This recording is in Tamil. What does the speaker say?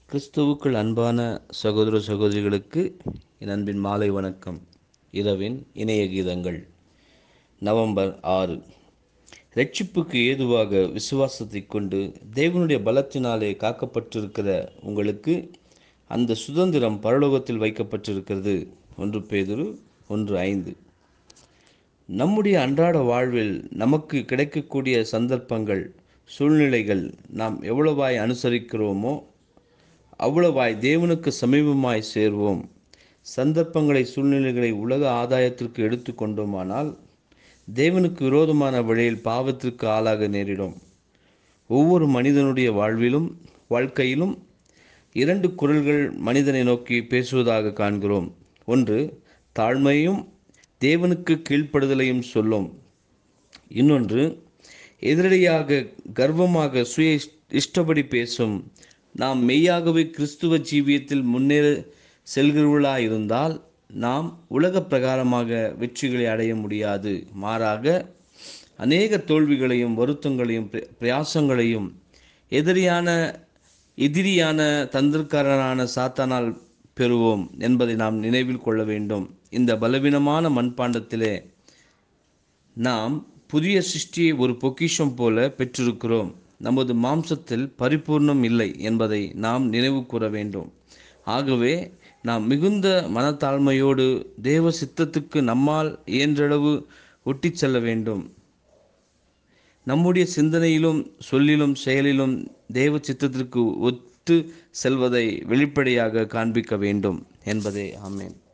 கிறிஸ்துவுக்குள் அன்பான சகோதர சகோதரிகளுக்கு என் அன்பின் மாலை வணக்கம் இரவின் இணைய கீதங்கள் நவம்பர் ஆறு ரட்சிப்புக்கு ஏதுவாக விசுவாசத்தை கொண்டு தேவனுடைய பலத்தினாலே காக்கப்பட்டிருக்கிற உங்களுக்கு அந்த சுதந்திரம் பரலோகத்தில் வைக்கப்பட்டிருக்கிறது ஒன்று பேதுரு ஒன்று ஐந்து நம்முடைய அன்றாட வாழ்வில் நமக்கு கிடைக்கக்கூடிய சந்தர்ப்பங்கள் சூழ்நிலைகள் நாம் எவ்வளவாய் அனுசரிக்கிறோமோ அவ்வளவாய் தேவனுக்கு சமீபமாய் சேர்வோம் சந்தர்ப்பங்களை சூழ்நிலைகளை உலக ஆதாயத்திற்கு எடுத்து கொண்டோமானால் தேவனுக்கு விரோதமான வழியில் பாவத்திற்கு ஆளாக நேரிடும் ஒவ்வொரு மனிதனுடைய வாழ்விலும் வாழ்க்கையிலும் இரண்டு குரல்கள் மனிதனை நோக்கி பேசுவதாக காண்கிறோம் ஒன்று தாழ்மையும் தேவனுக்கு கீழ்ப்படுதலையும் சொல்லும் இன்னொன்று எதிரடியாக கர்வமாக சுய இஷ்டப்படி பேசும் நாம் மெய்யாகவே கிறிஸ்துவ ஜீவியத்தில் முன்னேற செல்கிறவர்களா இருந்தால் நாம் உலக பிரகாரமாக வெற்றிகளை அடைய முடியாது மாறாக அநேக தோல்விகளையும் வருத்தங்களையும் பிரயாசங்களையும் எதிரியான எதிரியான தந்திரக்காரனான சாத்தானால் பெறுவோம் என்பதை நாம் நினைவில் கொள்ள வேண்டும் இந்த பலவீனமான மண்பாண்டத்திலே நாம் புதிய சிருஷ்டியை ஒரு பொக்கிஷம் போல பெற்றிருக்கிறோம் நமது மாம்சத்தில் பரிபூர்ணம் இல்லை என்பதை நாம் நினைவு கூற வேண்டும் ஆகவே நாம் மிகுந்த மனத்தாழ்மையோடு தேவ சித்தத்துக்கு நம்மால் இயன்றளவு ஒட்டி செல்ல வேண்டும் நம்முடைய சிந்தனையிலும் சொல்லிலும் செயலிலும் தேவ சித்தத்திற்கு ஒத்து செல்வதை வெளிப்படையாக காண்பிக்க வேண்டும் என்பதே ஆமேன்